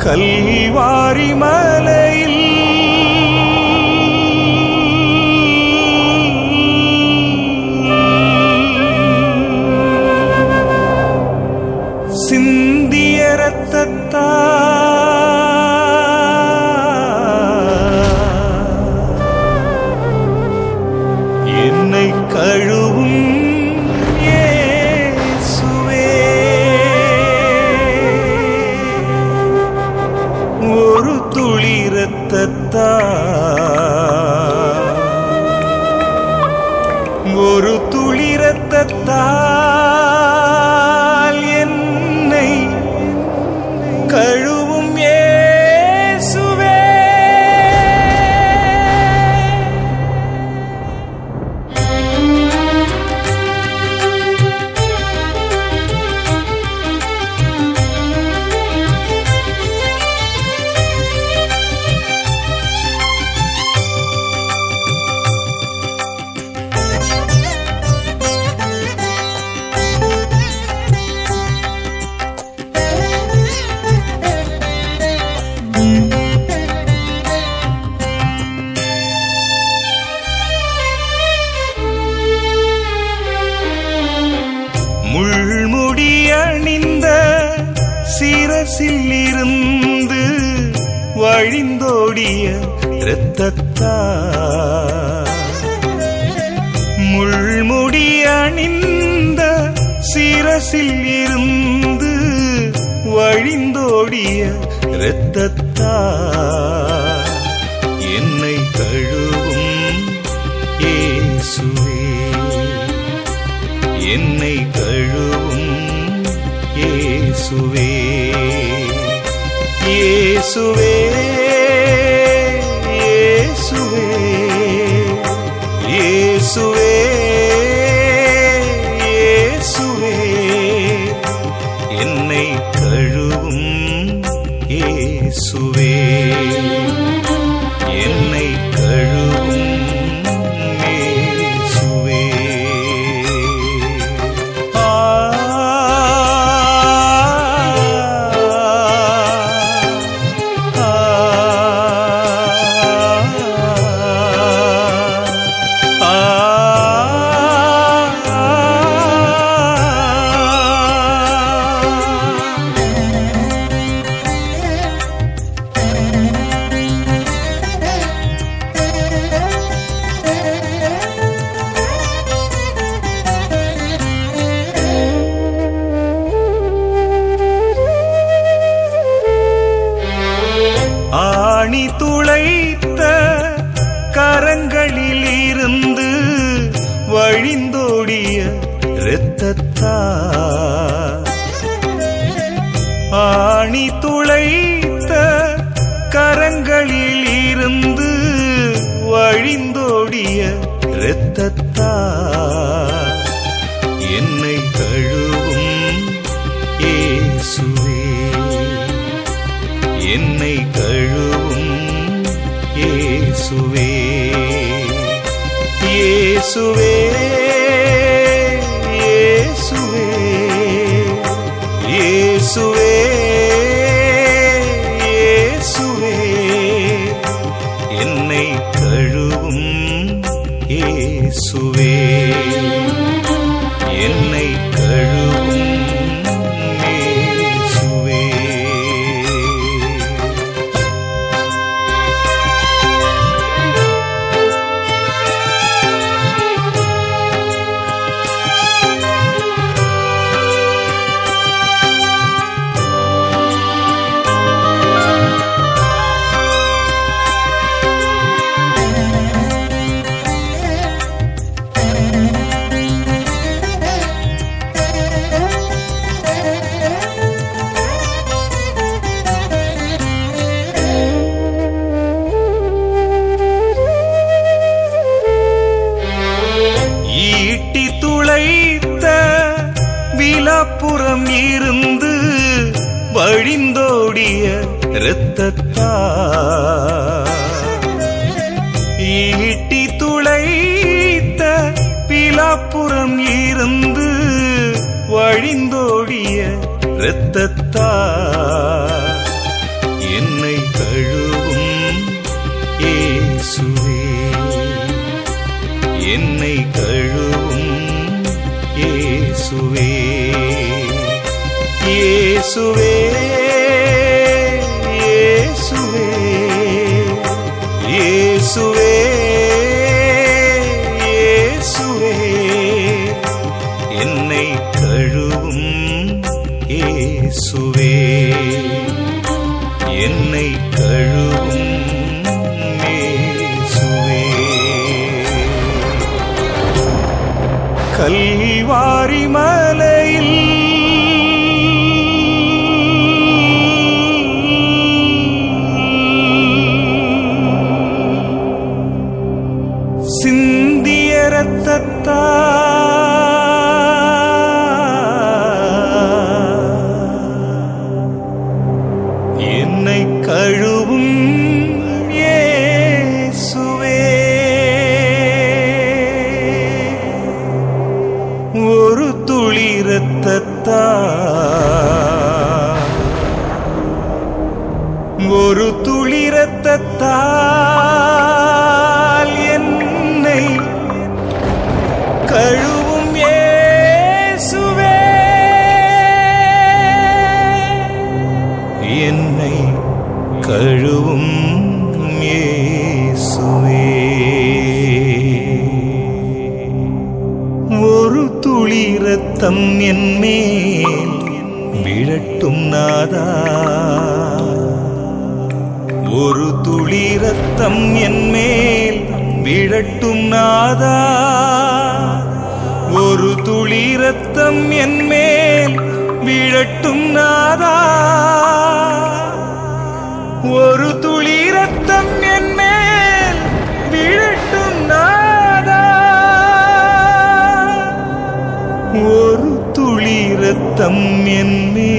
கல்வாரி மலையில் சிந்திய ரத்தத்தா என்னை கழுவும் இயேசுவே ஒரு துளி ரத்தத்தா ஒரு துளி ரத்தத்தால் என்னை கழுவும் இயேசுவே முள்முடி அணிந்த சிரசில் இருந்து வழிந்தோடிய இரத்தத்தா முள்முடி அணிந்த சிரசில் இருந்து வழிந்தோடிய இரத்தத்தா என்னை கழுவும் இயேசுவே என்னை கழுவும் இயேசுவே இயேசுவே இயேசுவே இயேசுவே இயேசுவே என்னை கழுவும் இயேசுவே என்னை கழுவும் இயேசுவே ஆ ஆணி துளைத்த கரங்களில் இருந்து வழிந்தோடிய இரத்தத்தா ஆணி துளைத்த கரங்களில் இருந்து வழிந்தோடிய இரத்தத்தா என்னை கழுவும் இயேசுவே என்னை கழுவும் இயேசுவே இயேசுவே இயேசுவே இயேசுவே இயேசுவே என்னை கழுவும் இயேசுவே என்னை கழுவும் இயேசுவே ஈட்டி துளைத்த விலப்புறம் இருந்து வழிந்தோடிய இரத்தத்தா ஈட்டி துளைத்த பிலாப்புறம் இருந்து வழிந்தோடிய இரத்தத்தா இயேசுவே இயேசுவே இயேசுவே இயேசுவே என்னை கழுவும் இயேசுவே என்னை கழுவும் இயேசுவே கல்வாரி மலையில் சிந்திய ரத்தத்தா என்னை கழுவும் இயேசுவே ஒரு துளி ரத்தத்தா ஒரு துளி ரத்தத்தால் என்னை கழுவும் இயேசுவே என்னை கழுவும் இயேசுவே ஒரு துளி ரத்தம் என் மேல் விழட்டும் நாதா ஒரு துளி ரத்தம் என் மேல் விழட்டும் நாதா ஒரு துளி ரத்தம் என் மேல் விழட்டும் நாதா ஒரு துளி ரத்தம் என் மேல் விழட்டும் நாதா ஒரு துளி ரத்தம் என் மேல்